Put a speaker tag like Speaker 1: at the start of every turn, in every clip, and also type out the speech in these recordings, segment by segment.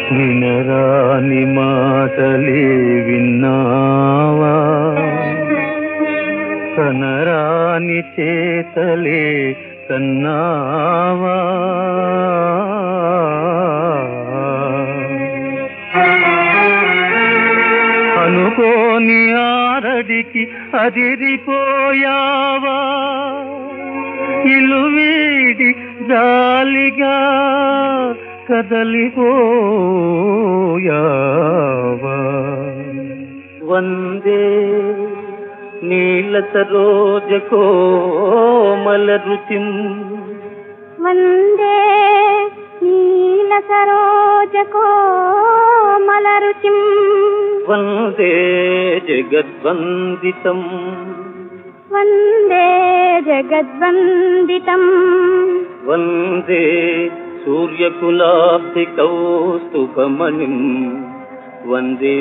Speaker 1: వినరాని మాటలే విన్నావా కనరాని చేతలే కన్నావా అనుకోని ఆరడికి అదిరిపోయావా ఇల్లు వీడి జాలిగా కదలిపోయావా వందే నీల సరోజ కోమల రుచిం
Speaker 2: వందే నీల సరోజ కోమల రుచిం
Speaker 1: వందే జగద్వందితం
Speaker 2: వందే జగద్వందితం
Speaker 1: వందే సూర్యకులాబ్ధి కౌస్తుభమణిం వందే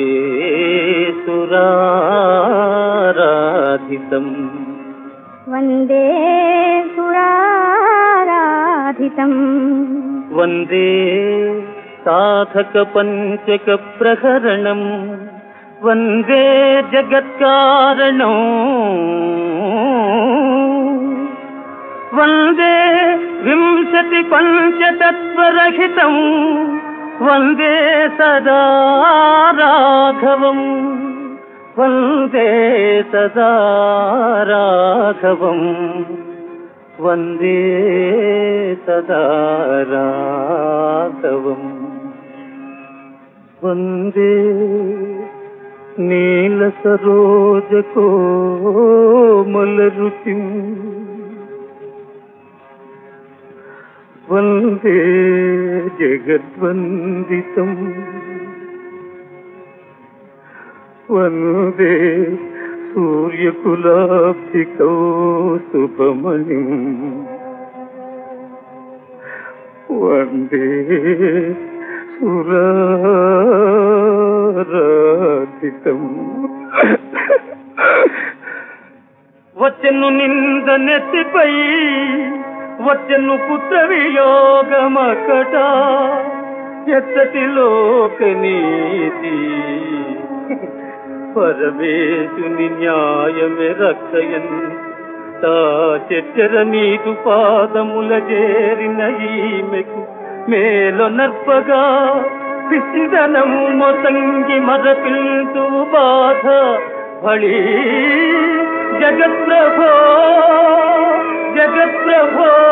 Speaker 1: సురారాధితం
Speaker 2: వందే సురారాధితం
Speaker 1: వందే సాధక పంచక ప్రహరణం వందే జగత్కారణం వందే వింశతి పంచతత్వరహితం వందే సదా రాఘవం వందే సదా రాఘవం వందే సదా రాఘవం వందే నీల సరోజ కోమల రుచిం వందే జగద్వందితం వందే సూర్యకులాబ్ధి కౌస్తుభమణిం వందే సురారాధితం వచ్చెను నింద నెత్తిపై వచ్చెను పుత్ర వియోగమకట ఎత్తటి లోక నీతి పరమేశుని న్యాయమే రక్షయన్ తా చెచ్చర నీకు పాదముల చేరిన ఈమెకు మేలో నర్పగా పిసిదనము మొసంగి మరపిల్తు బాధ బళి జగత్ప్రభో జగత్ప్రభో